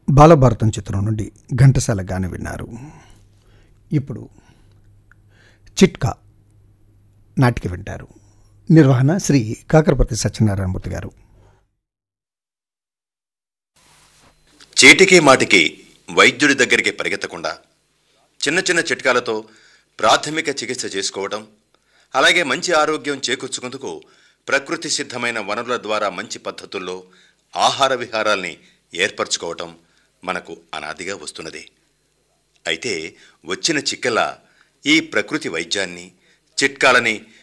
బాలభారతం చిత్రం నుండి ఘంటసాల గాన విన్నారు ఇప్పుడు చిట్కా నాటిక వింటారు నిర్వహణ శ్రీ కాకరపతి సత్యనారాయణమూర్తి గారు చీటికి మాటికి వైద్యుడి దగ్గరికి పరిగెత్తకుండా చిన్న చిన్న చిట్కాలతో ప్రాథమిక చికిత్స చేసుకోవడం అలాగే మంచి ఆరోగ్యం చేకూర్చుకుందుకు ప్రకృతి సిద్ధమైన వనరుల ద్వారా మంచి పద్ధతుల్లో ఆహార విహారాల్ని ఏర్పరచుకోవటం మనకు అనాదిగా వస్తున్నది అయితే వచ్చిన చిక్కల ఈ ప్రకృతి వైద్యాన్ని చిట్కాలని